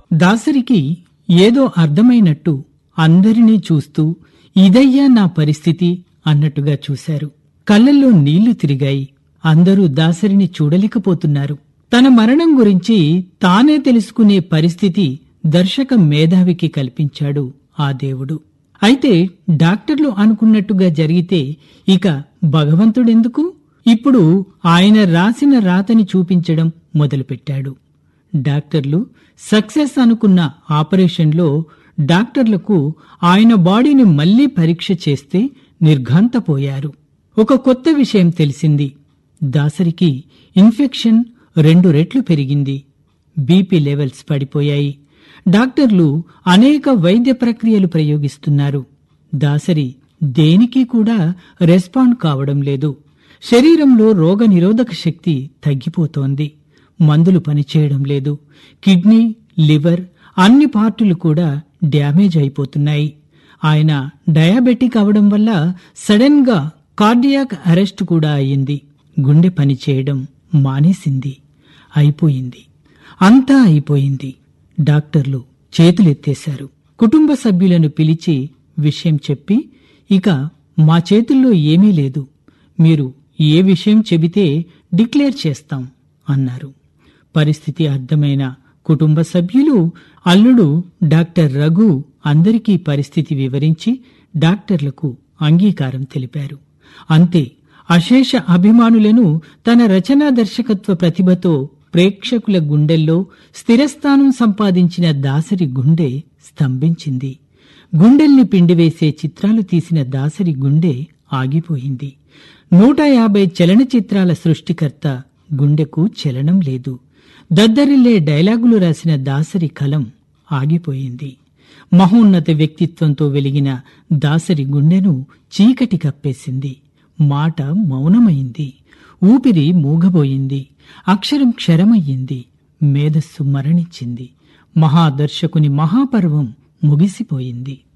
దాసరికి ఏదో అర్థమైనట్టు అందరినీ చూస్తూ ఇదయ్యా నా పరిస్థితి అన్నట్టుగా చూశారు కళ్ళల్లో నీళ్లు తిరిగాయి అందరూ దాసరిని చూడలేకపోతున్నారు తన మరణం గురించి తానే తెలుసుకునే పరిస్థితి దర్శక మేధావికి కల్పించాడు ఆ దేవుడు అయితే డాక్టర్లు అనుకున్నట్టుగా జరిగితే ఇక భగవంతుడెందుకు ఇప్పుడు ఆయన రాసిన రాతని చూపించడం మొదలుపెట్టాడు డాక్టర్లు సక్సెస్ అనుకున్న ఆపరేషన్లో డాక్టర్లకు ఆయన బాడీని మళ్లీ పరీక్ష చేస్తే నిర్ఘాంతపోయారు ఒక కొత్త విషయం తెలిసింది దాసరికి ఇన్ఫెక్షన్ రెండు రెట్లు పెరిగింది బీపీ లెవెల్స్ పడిపోయాయి డాక్టర్లు అనేక వైద్య ప్రక్రియలు ప్రయోగిస్తున్నారు దాసరి దేనికి కూడా రెస్పాండ్ కావడం లేదు శరీరంలో రోగ నిరోధక శక్తి తగ్గిపోతోంది మందులు పనిచేయడం లేదు కిడ్నీ లివర్ అన్ని పార్టులు కూడా డ్యామేజ్ అయిపోతున్నాయి ఆయన డయాబెటిక్ అవడం వల్ల సడన్ గా కార్డియాక్ అరెస్ట్ కూడా అయింది గుండె పనిచేయడం మానేసింది అయిపోయింది అంతా అయిపోయింది డాక్టర్లు చేతులెత్తేశారు కుటుంబ సభ్యులను పిలిచి విషయం చెప్పి ఇక మా చేతుల్లో ఏమీ లేదు మీరు ఏ విషయం చెబితే డిక్లేర్ చేస్తాం అన్నారు పరిస్థితి అర్థమైన కుటుంబ సభ్యులు అల్లుడు డాక్టర్ రఘు అందరికీ పరిస్థితి వివరించి డాక్టర్లకు అంగీకారం తెలిపారు అంతే అశేష అభిమానులను తన రచనా దర్శకత్వ ప్రతిభతో ప్రేక్షకుల గుండెల్లో స్థిరస్థానం సంపాదించిన దాసరి గుండె స్తంభించింది గుండెల్ని పిండివేసే చిత్రాలు తీసిన దాసరి గుండె ఆగిపోయింది నూట యాభై చలనచిత్రాల సృష్టికర్త గుండెకు చలనం లేదు దద్దరిల్లే డైలాగులు రాసిన దాసరి కలం ఆగిపోయింది మహోన్నత వ్యక్తిత్వంతో వెలిగిన దాసరి గుండెను చీకటి కప్పేసింది మాట మౌనమైంది ఊపిరి మూగబోయింది అక్షరం క్షరమయ్యింది మేధస్సు మరణించింది మహాదర్శకుని మహాపర్వం ముగిసిపోయింది